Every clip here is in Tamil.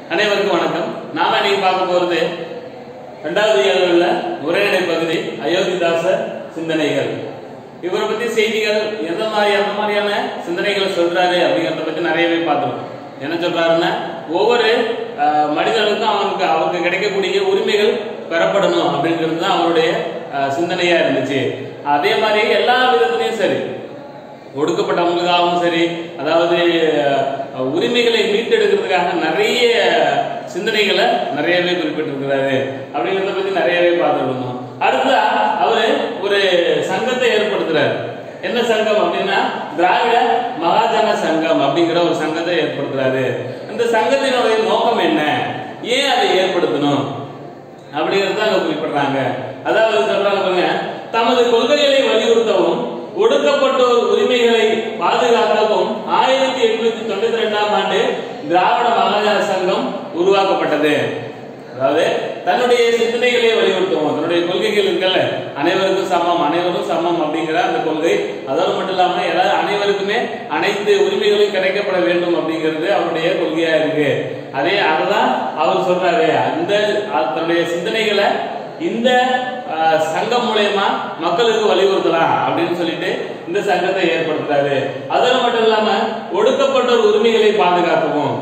அனைவருக்கும் வணக்கம் நாம இன்னைக்கு பார்க்க போறது இரண்டாவது இயல்புள்ள உரைநடை பகுதி அயோத்திதாசர் சிந்தனைகள் இவரை பத்தி செய்திகள் எந்த மாதிரி எந்த மாதிரியான சிந்தனைகளை சொல்றாரு அப்படிங்கறத பத்தி நிறையவே பார்த்துருக்கோம் என்ன சொல்றாருன்னா ஒவ்வொரு ஆஹ், மனிதனுக்கும் அவனுக்கு அவருக்கு கிடைக்கக்கூடிய உரிமைகள் பெறப்படணும் அப்படிங்கிறது தான் அவருடைய ஆஹ், சிந்தனையா இருந்துச்சு அதே மாதிரி எல்லா விதத்துலயும் சரி ஒடுக்கப்பட்டவங்களுக்காகவும் சரி அதாவது அஹ், உரிமைகளை மீட்டெடுக்கிறதுக்காக நிறைய சிந்தனைகளை நிறையவே குறிப்பிட்டிருக்கிறாரு அப்படிங்கிறத பத்தி நிறையவே பார்த்துருந்தோம் அடுத்ததா அவரு ஒரு சங்கத்தை ஏற்படுத்துறாரு என்ன சங்கம் அப்படின்னா திராவிட மகாஜன சங்கம் அப்படிங்கிற ஒரு சங்கத்தை ஏற்படுத்துறாரு இந்த சங்கத்தினுடைய நோக்கம் என்ன ஏன் அதை ஏற்படுத்தணும் அப்படிங்கிறது அங்க குறிப்பிடுறாங்க அதாவது சொல்றாங்க பாருங்க தமது கொள்கைகளை வலியுறுத்தவும் ஒடுக்கப்பட்டோர் உரிமைகளை பாதுகாக்கவும் ஆயிரத்தி எட்நூத்தி தொண்ணூத்தி ரெண்டாம் ஆண்டு திராவிட மகாஜன சங்கம் உருவாக்கப்பட்டது அதாவது தன்னுடைய சிந்தனைகளை வலியுறுத்துவோம் தன்னுடைய கொள்கைகள் இருக்கல்ல அனைவருக்கும் சமம் அனைவரும் சமம் அப்படிங்கிற அந்த கொள்கை அதோடு மட்டும் இல்லாம எல்லா அனைவருக்குமே அனைத்து உரிமைகளும் கிடைக்கப்பட வேண்டும் அப்படிங்கிறது அவருடைய கொள்கையா இருக்கு அதே அதுதான் அவர் சொல்றாரு அந்த அ- தன்னுடைய சிந்தனைகளை இந்த அஹ், சங்கம் மூலயமா மக்களுக்கு வலியுறுத்தலாம் அப்படின்னு சொல்லிட்டு இந்த சங்கத்தை ஏற்படுத்துறாரு அதோடு மட்டும் இல்லாம ஒடுக்கப்பட்டோர் உரிமைகளை பாதுகாக்கவும்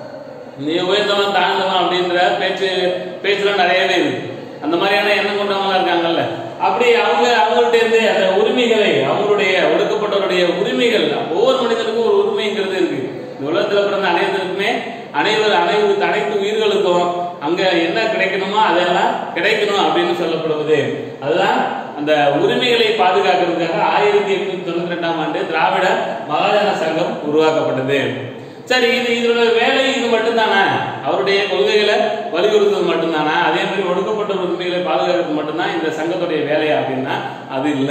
நீ உயர்ந்தவன் தாழ்ந்தவன் அப்படின்ற பேச்சு பேச்சுலாம் நிறையவே இருக்கு அந்த மாதிரியான எண்ணம் கொண்டவங்களா இருக்காங்கல்ல அப்படி அவங்க அவங்கள்ட்ட இருந்து அந்த உரிமைகளை அவங்களுடைய ஒடுக்கப்பட்டவருடைய உரிமைகள் ஒவ்வொரு மனிதனுக்கும் ஒரு உரிமைங்கிறது இருக்கு இந்த உலகத்துல பிறந்த அனைவருக்குமே அனைவர் அனைவருக்கு அனைத்து உயிர்களுக்கும் அங்க என்ன கிடைக்கணுமோ அதெல்லாம் கிடைக்கணும் அப்படின்னு சொல்லப்படுவது அதுதான் அந்த உரிமைகளை பாதுகாக்கிறதுக்காக ஆயிரத்தி எட்நூத்தி தொண்ணூத்தி ரெண்டாம் ஆண்டு திராவிட மகாஜன சங்கம் உருவாக்கப்பட்டது சரி இது இதோட வேலை இது மட்டும்தானா அவருடைய கொள்கைகளை வலியுறுத்துவது மட்டும்தானா அதே மாதிரி ஒடுக்கப்பட்ட உரிமைகளை பாதுகாக்கிறது மட்டும்தான் இந்த சங்கத்துடைய வேலையா அப்படின்னா அது இல்ல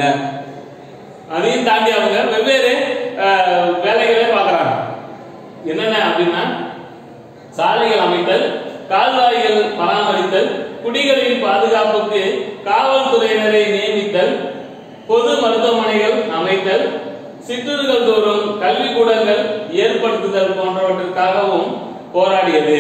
அதையும் தாண்டி அவங்க வெவ்வேறு அஹ், வேலைகளை பார்க்கறாங்க என்னென்ன அப்படின்னா சாலைகள் அமைத்தல் கால்வாய்கள் பராமரித்தல் குடிகளின் பாதுகாப்புக்கு காவல்துறையினரை நியமித்தல் பொது மருத்துவமனைகள் அமைத்தல் சிற்றூர்கள் தோறும் கல்விக்கூடங்கள் ஏற்படுத்துதல் போன்றவற்றிற்காகவும் போராடியது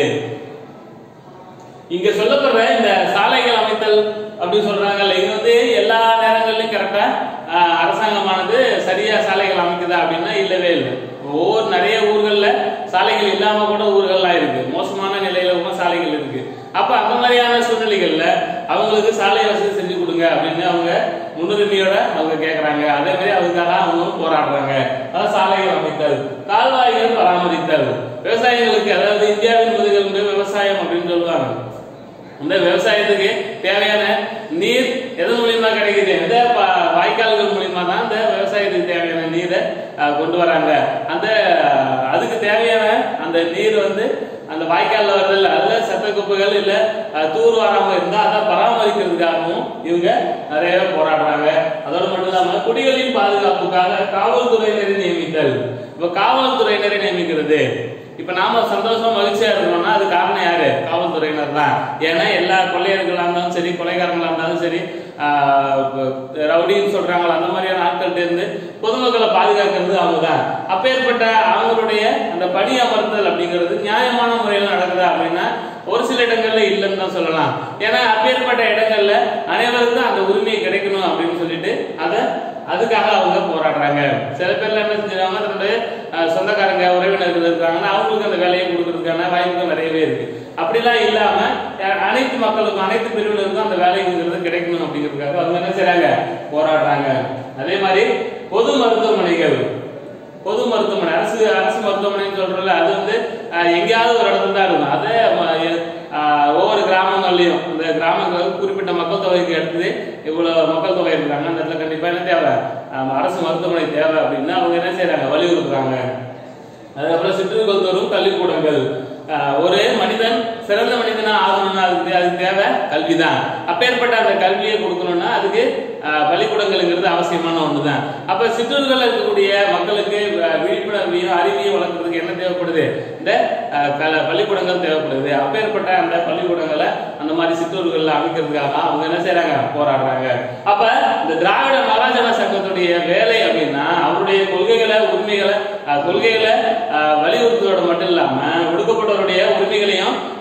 இங்க சொல்லப்படுற இந்த சாலைகள் அமைத்தல் அப்படின்னு சொல்றாங்கல்ல இது வந்து எல்லா நேரங்களிலும் கரெக்டா அரசாங்கமானது சரியா சாலைகள் அமைக்குதா அப்படின்னா இல்லவே இல்லை ஒவ்வொரு நிறைய ஊர்கள்ல சாலைகள் இல்லாம கூட ஊர்கள்லாம் இருக்கு மோசமான நிலையில கூட சாலைகள் இருக்கு அப்ப அந்த மாதிரியான சூழ்நிலைகள்ல அவங்களுக்கு சாலை வசதி செஞ்சு கொடுங்க அப்படின்னு அவங்க முன்னுரிமையோட அவங்க கேக்குறாங்க அதே மாதிரி அதுக்காக அவங்க போராடுறாங்க அதான் சாலைகள் அமைத்தல் கால்வாய்கள் பராமரித்தல் விவசாயிகளுக்கு அதாவது இந்தியாவின் முதுகெலும்பு விவசாயம் அப்படின்னு சொல்லுவாங்க இந்த விவசாயத்துக்கு தேவையான நீர் எதன் மூலியமா கிடைக்குது இந்த ப- வாய்க்கால்கள் மூலியமா தான் இந்த விவசாயத்துக்கு தேவையான நீரை அஹ், கொண்டு வராங்க அந்த அஹ், அதுக்கு தேவையான அந்த நீர் வந்து அந்த வாய்க்கால்ல வருதில்ல அதுல சத்த குப்பைகள் இல்ல அஹ், தூர் வராம இருந்தா அதை பராமரிக்கிறதுக்காகவும் இவங்க நிறைய போராடுறாங்க அதோடு மட்டும் இல்லாம குடிகளின் பாதுகாப்புக்காக காவல்துறையினரை நியமித்தல் இப்ப காவல்துறையினரை நியமிக்கிறது இப்ப நாம சந்தோஷமா மகிழ்ச்சியா இருக்கணும்னா அது காரணம் யாரு காவல்துறையினர் தான் ஏன்னா எல்லா கொள்ளையர்களா இருந்தாலும் சரி கொலைகாரங்களா இருந்தாலும் சரி ஆஹ், இப்ப ரவுடின்னு சொல்றாங்களா அந்த மாதிரியான ஆட்கள்ட்ட இருந்து பொதுமக்களை பாதுகாக்கிறது அவங்க தான் அப்பேற்பட்ட அவங்களுடைய அந்த பணி அமர்த்தல் அப்படிங்கிறது நியாயமான முறையில் நடக்குதா அப்படின்னா ஒரு சில இடங்கள்ல இல்லைன்னு தான் சொல்லலாம் ஏன்னா அப்பேற்பட்ட இடங்கள்ல அனைவருக்கும் அந்த உரிமை கிடைக்கணும் அப்படின்னு சொல்லிட்டு அதை அதுக்காக அவங்க போராடுறாங்க சில பேர்ல என்ன செஞ்சாங்க தன்னுடைய அஹ், சொந்தக்காரங்க உறவினர்கள் இருக்காங்கன்னா அவங்களுக்கு அந்த வேலையை கொடுக்கறதுக்கான வாய்ப்புகள் நிறையவே இருக்கு அப்படிலாம் இல்லாம அஹ், அனைத்து மக்களுக்கும் அனைத்து பிரிவினருக்கும் அந்த வேலைங்கிறது கிடைக்கணும் அப்படிங்கிறதுக்காக அவங்க என்ன செய்றாங்க போராடுறாங்க அதே மாதிரி பொது மருத்துவமனைகள் பொது மருத்துவமனை அரசு அரசு மருத்துவமனைன்னு சொல்றோம்ல அது வந்து அஹ், எங்கேயாவது ஒரு இடத்துல தான் இருக்கும் அதே ம- எ- அஹ், ஒவ்வொரு கிராமங்கள்லயும் இந்த கிராமங்கள் குறிப்பிட்ட மக்கள் தொகைக்கு எடுத்து இவ்வளவு மக்கள் தொகை இருக்காங்க அந்த இடத்துல கண்டிப்பா என்ன தேவை அஹ், அரசு மருத்துவமனை தேவை அப்படின்னா அவங்க என்ன செய்றாங்க வலியுறுத்துறாங்க அதுக்கப்புறம் சிற்றுகள் தோறும் கல்விக்கூடங்கள் ஆஹ் ஒரு மனிதன் சிறந்த மனிதனா ஆகணும்னா அதுக்கு தே- அதுக்கு தேவை கல்விதான் அப்பேற்பட்ட அந்த கல்வியை கொடுக்கணும்னா அதுக்கு ஆஹ் பள்ளிக்கூடங்கள்ங்கிறது அவசியமான ஒண்ணுதான் அப்ப சிற்றூர்கள் இருக்கக்கூடிய மக்களுக்கு ஆஹ் விழிப்புணர்வையும் அறிவையும் வளர்க்கறதுக்கு என்ன தேவைப்படுது இந்த ஆஹ் க- பள்ளிக்கூடங்கள் தேவைப்படுது அப்பேற்பட்ட அந்த பள்ளிக்கூடங்களை அந்த மாதிரி சிற்றூர்கள்ல அமைக்கிறதுக்காக அவங்க என்ன செய்றாங்க போராடுறாங்க அப்ப இந்த திராவிட மகாஜன சங்கத்துடைய வேலை அப்படின்னா அவருடைய கொள்கைகளை உரிமைகளை ஆஹ் கொள்கைகளை ஆஹ் வலியுறுத்துவதோட மட்டும் இல்லாம ஒடுக்கப்பட்டவருடைய உரிமைகளையும்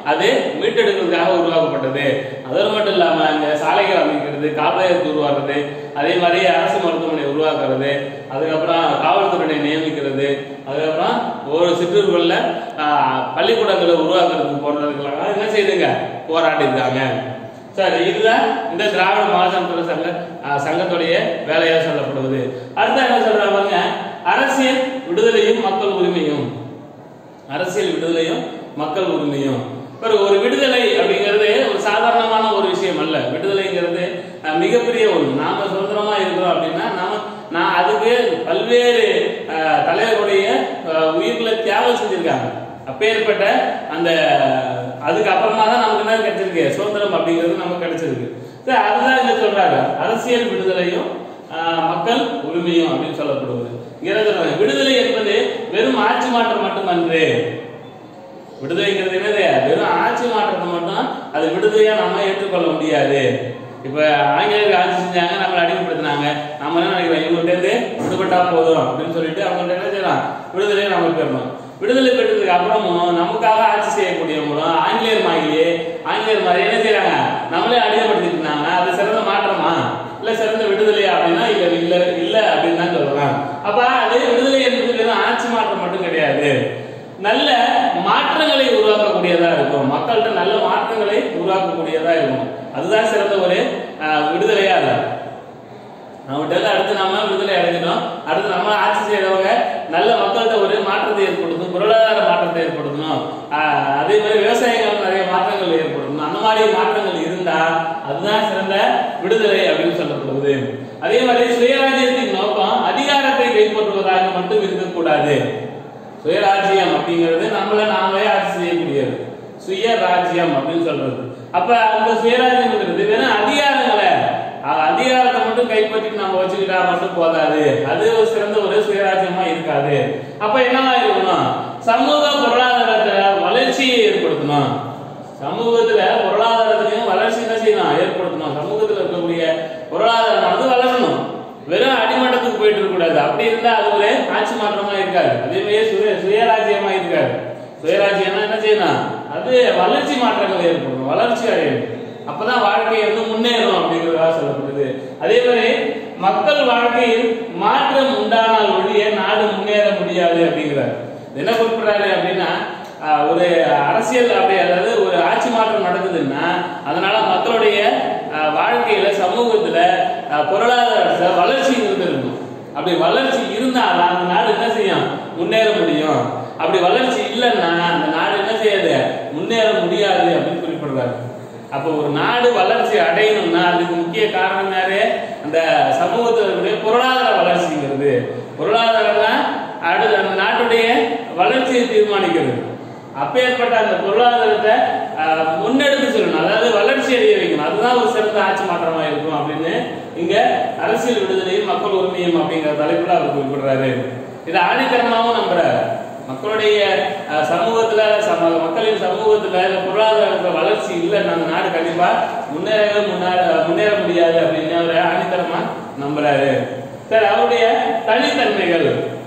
அது மீட்டெடுக்கிறதுக்காக உருவாக்கப்பட்டது அதோடு மட்டும் இல்லாம அங்க சாலைகள் அமைக்கிறது கால்வாயத்தை உருவாக்குறது அதே மாதிரி அரசு மருத்துவமனை உருவாக்குறது அதுக்கப்புறம் காவல்துறையை நியமிக்கிறது அதுக்கப்புறம் ஒரு சிற்றூர்களில் பள்ளிக்கூடங்களை உருவாக்குறதுக்கு போன்றதுக்கெல்லாம் என்ன செய்துங்க போராடி இருக்காங்க சரி இதுதான் இந்த திராவிட மகாசமுத்திர சங்க அஹ், சங்கத்துடைய வேலையா சொல்லப்படுவது அடுத்து என்ன சொல்றாங்க அரசியல் விடுதலையும் மக்கள் உரிமையும் அரசியல் விடுதலையும் மக்கள் உரிமையும் ஒரு ஒரு விடுதலை அப்படிங்கிறது ஒரு சாதாரணமான ஒரு விஷயம் அல்ல விடுதலைங்கிறது அஹ், மிகப்பெரிய ஒன்று நாம சுதந்திரமா இருக்கிறோம் அப்படின்னா நாம நான் அதுக்கு பல்வேறு அஹ், தலைவருடைய அஹ், உயிர்களை தியாகம் செஞ்சிருக்காங்க அப்பேற்பட்ட அந்த அதுக்கு அப்புறமா தான் நமக்கு என்ன கிடைச்சிருக்கு சுதந்திரம் அப்படிங்கிறது நமக்கு கிடைச்சிருக்கு சரி, அதுதான் இங்க சொல்றாங்க அரசியல் விடுதலையும் ஆஹ், மக்கள் உரிமையும் அப்படின்னு சொல்லப்படுவது இங்க என்ன சொல்றாங்க விடுதலை என்பது வெறும் ஆட்சி மாற்றம் மட்டுமன்று விடுதலைங்கிறது என்னது வெறும் ஆட்சி மாற்றத்தை மட்டும் அது விடுதலையா நம்ம ஏற்றுக்கொள்ள முடியாது இப்ப ஆங்கிலேயர்கள் ஆட்சி செஞ்சாங்க நம்மளை அடிமைப்படுத்தினாங்க நம்ம என்ன நினைக்கிறோம் இவங்கள்ட்ட இருந்து விடுபட்டா போதும் அப்படின்னு சொல்லிட்டு அவங்கள்ட்ட என்ன செய்யலாம் விடுதலையை நம்ம பெறணும் விடுதலை பெற்றதுக்கு அப்புறமும் நமக்காக ஆட்சி செய்யக்கூடியவங்களும் ஆங்கிலேயர் மாதிரியே ஆங்கிலேயர் மாதிரி என்ன செய்யறாங்க நம்மளே அடிமைப்படுத்திட்டு இருந்தாங்க அது சிறந்த மாற்றமா இல்ல சிறந்த விடுதலையா அப்படின்னா இல்ல இல்ல இல்ல அப்படின்னு தான் சொல்லலாம் அப்ப அது விடுதலை என்பது வெறும் ஆட்சி மாற்றம் மட்டும் கிடையாது நல்ல மாற்றங்களை உருவாக்கக்கூடியதா இருக்கும் மக்கள்கிட்ட நல்ல மாற்றங்களை உருவாக்கக்கூடியதா இருக்கும் அதுதான் சிறந்த ஒரு ஆஹ், விடுதலையா இருக்கும் நம்மகிட்ட அடுத்து நாம விடுதலை அடைஞ்சிட்டோம் அடுத்து நம்ம ஆட்சி செய்யறவங்க நல்ல மக்கள்கிட்ட ஒரு மாற்றத்தை ஏற்படுத்தணும் பொருளாதார மாற்றத்தை ஏற்படுத்தணும் ஆஹ் அதே மாதிரி விவசாயிகள் நிறைய மாற்றங்கள் ஏற்படுத்தணும் அந்த மாதிரி மாற்றங்கள் இருந்தா அதுதான் சிறந்த விடுதலை அப்படின்னு சொல்லப்படுவது அதே மாதிரி சுயராஜ்யத்தின் நோக்கம் அதிகாரத்தை கைப்பற்றுவதாக மட்டும் இருக்கக்கூடாது சுயராஜ்யம் அப்படிங்கிறது நம்மள நாமளே ஆட்சி செய்யக்கூடியது சுயராஜ்யம் அப்படின்னு சொல்றது அப்ப அந்த சுயராஜ்யம்ங்கிறது வெறும் அதிகாரங்களை அஹ் அதிகாரத்தை மட்டும் கைப்பற்றி நம்ம வச்சுக்கிட்டா மட்டும் போதாது அது ஒரு சிறந்த ஒரு சுயராஜ்யமா இருக்காது அப்ப என்னவா இருக்கணும் சமூக பொருளாதாரத்துல வளர்ச்சியை ஏற்படுத்தணும் சமூகத்துல பொருளாதாரத்திலையும் வளர்ச்சி என்ன செய்யணும் ஏற்படுத்தணும் சமூகத்துல இருக்கக்கூடிய பொருளாதாரமானது வளரணும் வெறும் அடிமட்டத்துக்கு போயிட்டு இருக்க கூடாது அப்படி இருந்தா அது ஒரு ஆட்சி மாற்றமா இருக்காது அதே மாதிரி சுய சுயராஜ்யமா இருக்காது சுயராஜ்யம்னா என்ன செய்யணும் அது வளர்ச்சி மாற்றங்கள் ஏற்படும் வளர்ச்சி அடையணும் அப்பதான் வாழ்க்கை வந்து முன்னேறும் அப்படிங்கிறதா சொல்லப்படுது அதே மாதிரி மக்கள் வாழ்க்கையில் மாற்றம் உண்டானால் ஒழிய நாடு முன்னேற முடியாது அப்படிங்கிறார் என்ன குறிப்பிடுறாரு அப்படின்னா ஆஹ், ஒரு அரசியல் அப்படி அதாவது ஒரு ஆட்சி மாற்றம் நடக்குதுன்னா அதனால மக்களுடைய ஆஹ், வாழ்க்கையில சமூகத்துல ஆஹ், பொருளாதாரத்துல வளர்ச்சி இருந்திருக்கும் அப்படி வளர்ச்சி இருந்தாதான் அந்த நாடு என்ன செய்யும் முன்னேற முடியும் அப்படி வளர்ச்சி இல்லைன்னா அந்த நாடு என்ன செய்யாது முன்னேற முடியாது அப்படின்னு குறிப்பிடுறாரு அப்போ ஒரு நாடு வளர்ச்சி அடையணும்னா அதுக்கு முக்கிய காரணம் யாரு அந்த சமூகத்தில் இருக்கக்கூடிய பொருளாதார வளர்ச்சிங்கிறது பொருளாதாரம் தான் அடுத்து அந்த நாட்டுடைய வளர்ச்சியை தீர்மானிக்கிறது அப்பேற்பட்ட அந்த பொருளாதாரத்தை ஆஹ், முன்னெடுத்து செல்லணும் அதாவது வளர்ச்சி அடைய வைக்கணும் அதுதான் ஒரு சிறந்த ஆட்சி மாற்றமா இருக்கும் அப்படின்னு இங்க அரசியல் விடுதலையும் மக்கள் உரிமையும் அப்படிங்கிற தலைப்புல அவர் குறிப்பிடுறாரு இது ஆணித்தரமாவும் நம்புறாரு மக்களுடைய அஹ், சமூகத்துல சம மக்களின் சமூகத்துல இந்த பொருளாதாரத்துல வளர்ச்சி இல்லை நம்ம நாடு கண்டிப்பா முன்னேறவே முன்னேற முன்னேற முடியாது அப்படின்னு அவர் ஆணித்தரமா நம்புறாரு சரி அவருடைய தனித்தன்மைகள்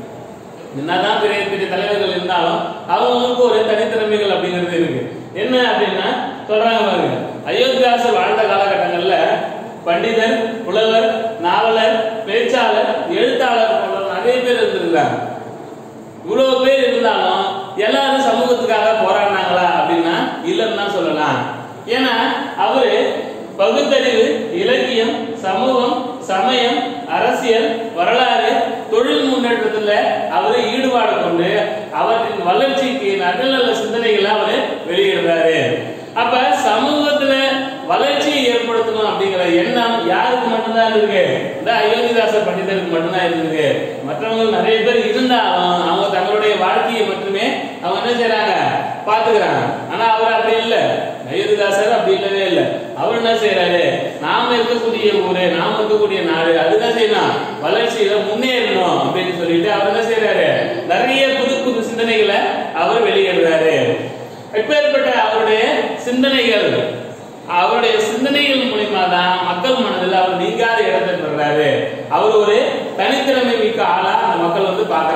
என்னதான் பெரிய பெரிய தலைவர்கள் இருந்தாலும் அவங்களுக்கு ஒரு தனித்திறமைகள் அப்படிங்கிறது இருக்கு என்ன அப்படின்னா சொல்றாங்க பாருங்க அயோத்தியாசர் வாழ்ந்த காலகட்டங்கள்ல பண்டிதர் புலவர் நாவலர் பேச்சாளர் எழுத்தாளர் போன்ற நிறைய பேர் இருந்திருக்காங்க இவ்வளவு பேர் இருந்தாலும் எல்லாரும் சமூகத்துக்காக போராடினாங்களா அப்படின்னா இல்லைன்னு தான் சொல்லலாம் ஏன்னா அவரு பகுத்தறிவு இலக்கியம் சமூகம் சமயம் அரசியல் வரலாறு தொழில் முன்னேற்றத்துல அவரு ஈடுபாடு கொண்டு அவற்றின் வளர்ச்சிக்கு நல்ல நல்ல சிந்தனைகளை அவரு வெளியிடுறாரு அப்ப சமூகத்துல வளர்ச்சியை ஏற்படுத்தணும் அப்படிங்கிற எண்ணம் யாருக்கு மட்டும்தான் இருக்கு இந்த அயோத்திதாசர் பண்டிதருக்கு மட்டும்தான் இருக்கு மற்றவங்க நிறைய பேர் இருந்தாலும் அவங்க தங்களுடைய வாழ்க்கையை மட்டுமே அவங்க என்ன செய்றாங்க பாத்துக்கிறாங்க ஆனா அவர் அப்படி இல்ல அயோத்திதாசர் அப்படி இல்லவே இல்ல அவர் என்ன செய்யறாரு நாம இருக்கக்கூடிய ஊரு நாம இருக்கக்கூடிய நாடு அதுதான் செய்யணும் வளர்ச்சியில முன்னேறணும் அப்படின்னு சொல்லிட்டு அவர் என்ன செய்யறாரு நிறைய புது புது சிந்தனைகளை அவர் வெளியிடுறாரு எப்பேற்பட்ட அவருடைய சிந்தனைகள் அவருடைய சிந்தனைகள் மூலியமா தான் மக்கள் மனதில் அவர் நீங்காத இடத்தை பெறுறாரு அவர் ஒரு தனித்திறமை மிக்க ஆளா அந்த மக்கள் வந்து பாக்குறாங்க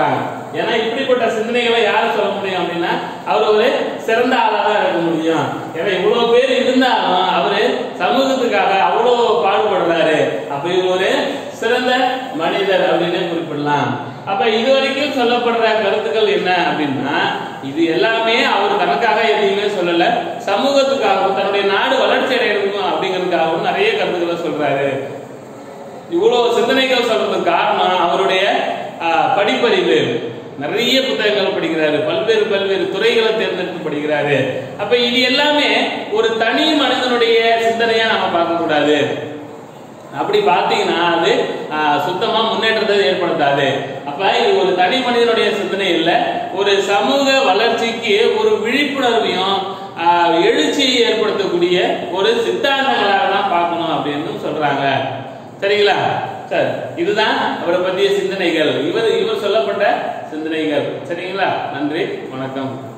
ஏன்னா இப்படிப்பட்ட சிந்தனைகளை யார் சொல்ல முடியும் அப்படின்னா அவர் ஒரு சிறந்த ஆளா தான் இருக்க முடியும் ஏன்னா இவ்வளவு பேர் இருந்தாலும் அவரு சமூகத்துக்காக அவ்வளவு பாடுபடுறாரு அப்ப இவர் ஒரு சிறந்த மனிதர் அப்படின்னு குறிப்பிடலாம் அப்ப இது வரைக்கும் சொல்லப்படுற கருத்துக்கள் என்ன அப்படின்னா இது எல்லாமே அவர் தனக்காக எதையுமே சொல்லல சமூகத்துக்காகவும் தன்னுடைய நாடு வளர்ச்சி அடையணும் அப்படிங்கிறதுக்காகவும் நிறைய கருத்துக்களை சொல்றாரு இவ்வளவு சிந்தனைகள் சொல்றதுக்கு காரணம் அவருடைய ஆஹ், படிப்பறிவு நிறைய புத்தகங்கள் படிக்கிறாரு பல்வேறு பல்வேறு துறைகளை தேர்ந்தெடுத்து படிக்கிறாரு அப்ப இது எல்லாமே ஒரு தனி மனிதனுடைய சிந்தனையா நாம பார்க்க கூடாது அப்படி பார்த்தீங்கன்னா அது ஆஹ், சுத்தமா முன்னேற்றத்தை ஏற்படுத்தாது அப்ப இது ஒரு தனி மனிதனுடைய சிந்தனை இல்ல ஒரு சமூக வளர்ச்சிக்கு ஒரு விழிப்புணர்வையும் ஆஹ், எழுச்சியை ஏற்படுத்தக்கூடிய ஒரு சித்தாந்தங்களாக தான் பார்க்கணும் அப்படின்னு சொல்றாங்க சரிங்களா சரி இதுதான் அவரை பற்றிய சிந்தனைகள் இவர் இவர் சொல்லப்பட்ட சிந்தனைகள் சரிங்களா நன்றி வணக்கம்